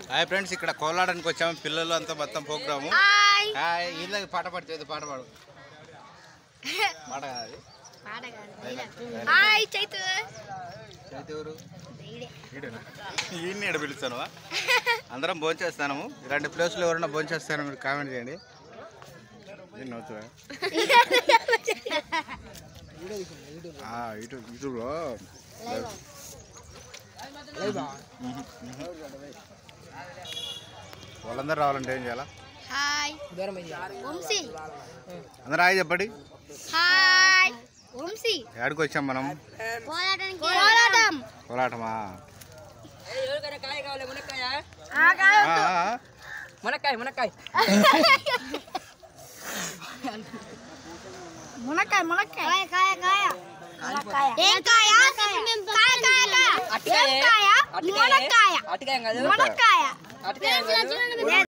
Hi friends ఇక్కడ కోలాడానికి వచ్చాము పిల్లలు అంతా మొత్తం ప్రోగ్రాము హాయ్ హాయ్ వీళ్ళకి పాట పాడుతుంది పాట పాడు పాట కాదు హాయ్ చైతు అది ఎవరు ఈయన్ని ఇక్కడ పిలుస్తాను అందరం భోంచేస్తాము ఇలాంటి ప్లేస్లో ఎవరైనా భోంచేస్తారో మీరు కామెంట్ చేయండి ఏం నవ్వుతావా? ఆ, యూట్యూబ్ యూట్యూబ్లో వాళ్ళందరూ రావాలంటే ఏం చేయాలా హాయ్ వంశీ అందరూ హాయ్ చెప్పండి హాయ్ వంశీ ఎక్కడికి వచ్చాం మనం కోలాటానికి కోలాటం కోలాటమా ఎవరికైనా కాయ కావాలి మునక్కాయ ఆ, ఆ, మునక్కాయ మునక్కాయ మునక్కాయ మునక్కాయ కాయ కాయ కాయ ఏం కాయ కాయ కాయ కాయ అరటికాయ ఏం కాయ అరటికాయ మునక్కాయ అరటికాయ కాదు మునక్కాయ అరటికాయ కాదు